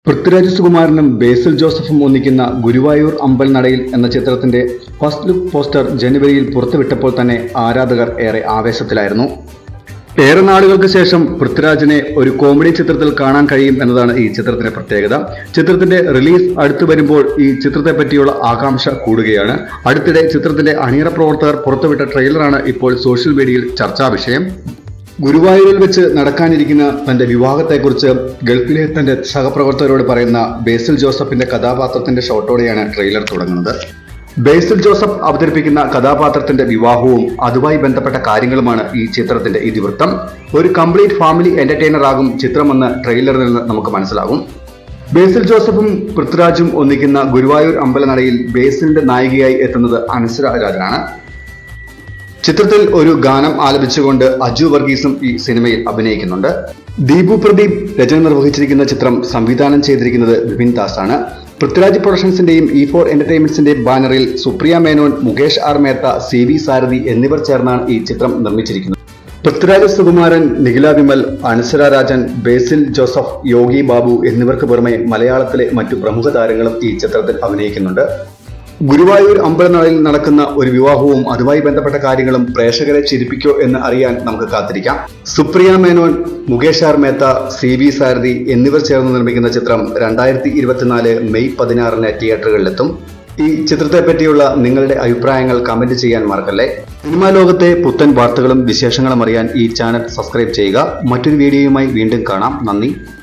പൃഥ്വിരാജ് സുകുമാരനും ബേസിൽ ജോസഫും ഒന്നിക്കുന്ന ഗുരുവായൂർ അമ്പൽ നടയിൽ എന്ന ചിത്രത്തിന്റെ ഫസ്റ്റ് ലുക്ക് പോസ്റ്റർ ജനുവരിയിൽ പുറത്തുവിട്ടപ്പോൾ തന്നെ ആരാധകർ ഏറെ ആവേശത്തിലായിരുന്നു ഏറെ നാളുകൾക്ക് ശേഷം പൃഥ്വിരാജിനെ ഒരു കോമഡി ചിത്രത്തിൽ കാണാൻ കഴിയും എന്നതാണ് ഈ ചിത്രത്തിന്റെ പ്രത്യേകത ചിത്രത്തിന്റെ റിലീസ് അടുത്തു വരുമ്പോൾ ഈ ചിത്രത്തെ പറ്റിയുള്ള ആകാംക്ഷ കൂടുകയാണ് അടുത്തിടെ ചിത്രത്തിന്റെ അണിയറ പ്രവർത്തകർ പുറത്തുവിട്ട ട്രെയിലറാണ് ഇപ്പോൾ സോഷ്യൽ മീഡിയയിൽ ചർച്ചാ വിഷയം ഗുരുവായൂരിൽ വെച്ച് നടക്കാനിരിക്കുന്ന തന്റെ വിവാഹത്തെക്കുറിച്ച് ഗൾഫിലെ തന്റെ സഹപ്രവർത്തകരോട് പറയുന്ന ബേസിൽ ജോസഫിന്റെ കഥാപാത്രത്തിന്റെ ഷോട്ടോടെയാണ് ട്രെയിലർ തുടങ്ങുന്നത് ബേസിൽ ജോസഫ് അവതരിപ്പിക്കുന്ന കഥാപാത്രത്തിന്റെ വിവാഹവും അതുമായി ബന്ധപ്പെട്ട കാര്യങ്ങളുമാണ് ഈ ചിത്രത്തിന്റെ ഇതിവൃത്തം ഒരു കംപ്ലീറ്റ് ഫാമിലി എന്റർടൈനർ ആകും ചിത്രമെന്ന് ട്രെയിലറിൽ നിന്ന് നമുക്ക് മനസ്സിലാകും ബേസിൽ ജോസഫും പൃഥ്വിരാജും ഒന്നിക്കുന്ന ഗുരുവായൂർ അമ്പലനടയിൽ ബേസിലിന്റെ നായികയായി എത്തുന്നത് അനശ്വര രാജനാണ് ചിത്രത്തിൽ ഒരു ഗാനം ആലപിച്ചുകൊണ്ട് അജു വർഗീസും ഈ സിനിമയിൽ അഭിനയിക്കുന്നുണ്ട് ദീപു പ്രദീപ് രചന നിർവഹിച്ചിരിക്കുന്ന ചിത്രം സംവിധാനം ചെയ്തിരിക്കുന്നത് വിപിൻ ദാസ് ആണ് പൃഥ്വിരാജ് പ്രൊഡക്ഷൻസിന്റെയും ഇ ഫോർ എന്റർടൈൻമെന്റ്സിന്റെയും ബാനറിൽ Supriya Menon Mukesh R Mehta C V Sarathi എന്നിവർ ചേർന്നാണ് ഈ ചിത്രം നിർമ്മിച്ചിരിക്കുന്നത് പൃഥ്വിരാജ് സുകുമാരൻ നിഖില വിമൽ അനശ്വര രാജൻ ബേസിൽ ജോസഫ് യോഗി ബാബു എന്നിവർക്ക് പുറമെ മലയാളത്തിലെ മറ്റു പ്രമുഖ താരങ്ങളും ഈ ചിത്രത്തിൽ അഭിനയിക്കുന്നുണ്ട് ഗുരുവായൂർ അമ്പലനാളിൽ നടക്കുന്ന ഒരു വിവാഹവും അതുമായി ബന്ധപ്പെട്ട കാര്യങ്ങളും പ്രേക്ഷകരെ ചിരിപ്പിക്കോ എന്ന് അറിയാൻ നമുക്ക് കാത്തിരിക്കാം Supriya Menon Mukesh R Mehta C V Sarathi എന്നിവർ ചേർന്ന് നിർമ്മിക്കുന്ന ചിത്രം രണ്ടായിരത്തി ഇരുപത്തിനാല് മെയ് പതിനാറിന് തിയേറ്ററുകളിലെത്തും ഈ ചിത്രത്തെ പറ്റിയുള്ള നിങ്ങളുടെ അഭിപ്രായങ്ങൾ കമന്റ് ചെയ്യാൻ മറക്കല്ലേ സിനിമാ ലോകത്തെ പുത്തൻ വാർത്തകളും വിശേഷങ്ങളും അറിയാൻ ഈ ചാനൽ സബ്സ്ക്രൈബ് ചെയ്യുക മറ്റൊരു വീഡിയോയുമായി വീണ്ടും കാണാം നന്ദി